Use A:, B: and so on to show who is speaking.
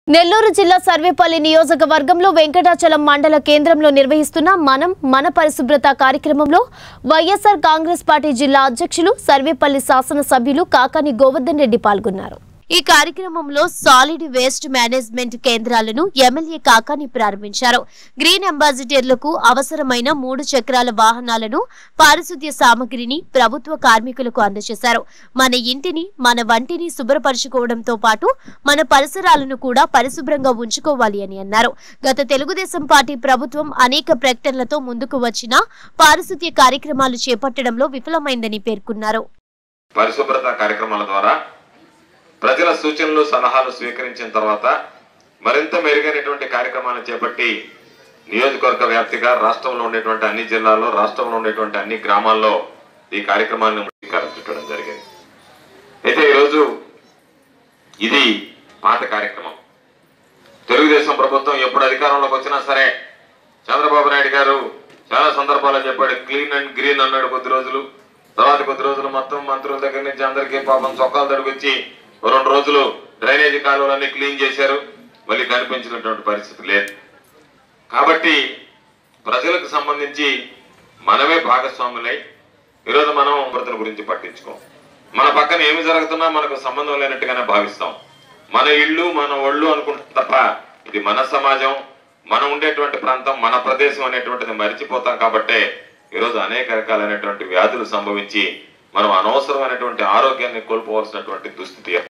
A: నెల్లూరు జిల్లా సర్వేపల్లి నియోజకవర్గంలో వెంకటాచలం మండల కేంద్రంలో నిర్వహిస్తున్న మనం మన పరిశుభ్రత కార్యక్రమంలో వైఎస్ఆర్ కాంగ్రెస్ పార్టీ జిల్లా అధ్యక్షులు సర్వేపల్లి శాసనసభ్యులు కాకాని గోవర్ధన్ రెడ్డి పాల్గొన్నారు ఈ కార్యక్రమంలో సాలిడ్ వేస్ట్ మేనేజ్మెంట్ కేంద్రాలను ఎమ్మెల్యే కాకాని ప్రారంభించారు గ్రీన్ అంబాసిడర్లకు అవసరమైన మూడు చక్రాల వాహనాలను పారిశుద్ధ్య సామగ్రిని ప్రభుత్వ కార్మికులకు అందజేశారు మన ఇంటిని మన వంటిని శుభ్రపరచుకోవడంతో పాటు మన పరిసరాలను కూడా పరిశుభ్రంగా ఉంచుకోవాలి అని అన్నారు గత తెలుగుదేశం పార్టీ ప్రభుత్వం అనేక ప్రకటనలతో ముందుకు వచ్చిన పారిశుద్ధ్య కార్యక్రమాలు చేపట్టడంలో విఫలమైందని పేర్కొన్నారు
B: పరిశుభ్రత కార్యక్రమాల ద్వారా ప్రజల సూచనలు సలహాలు స్వీకరించిన తర్వాత మరింత మెరుగైనటువంటి కార్యక్రమాలను చేపట్టి నియోజకవర్గ వ్యాప్తిగా రాష్ట్రంలో ఉండేటువంటి అన్ని జిల్లాల్లో రాష్ట్రంలో ఉండేటువంటి అన్ని గ్రామాల్లో ఈ కార్యక్రమాన్ని శ్రీకారం చుట్టడం జరిగింది అయితే ఈరోజు ఇది పాత కార్యక్రమం తెలుగుదేశం ప్రభుత్వం ఎప్పుడు అధికారంలోకి వచ్చినా సరే చంద్రబాబు నాయుడు గారు చాలా సందర్భాల్లో చెప్పాడు క్లీన్ అండ్ గ్రీన్ అన్నాడు కొద్ది రోజులు తర్వాత కొద్ది రోజులు మొత్తం మంత్రుల దగ్గర నుంచి అందరికీ పాపం చొక్కాలు తడికొచ్చి ఓ రెండు రోజులు డ్రైనేజీ కాలువలన్నీ క్లీన్ చేశారు మళ్ళీ కనిపించినటువంటి పరిస్థితి లేదు కాబట్టి ప్రజలకు సంబంధించి మనమే భాగస్వాములై ఈరోజు మనం భద్రతల గురించి పట్టించుకోం మన పక్కన ఏమి జరుగుతున్నా మనకు సంబంధం లేనట్టుగానే భావిస్తాం మన ఇళ్ళు మన ఒళ్ళు అనుకుంటాం తప్ప ఇది మన సమాజం మనం ఉండేటువంటి ప్రాంతం మన ప్రదేశం అనేటువంటిది మర్చిపోతాం కాబట్టే ఈరోజు అనేక రకాలైనటువంటి వ్యాధులు సంభవించి మనం అనవసరమైనటువంటి ఆరోగ్యాన్ని కోల్పోవాల్సినటువంటి దుస్థితి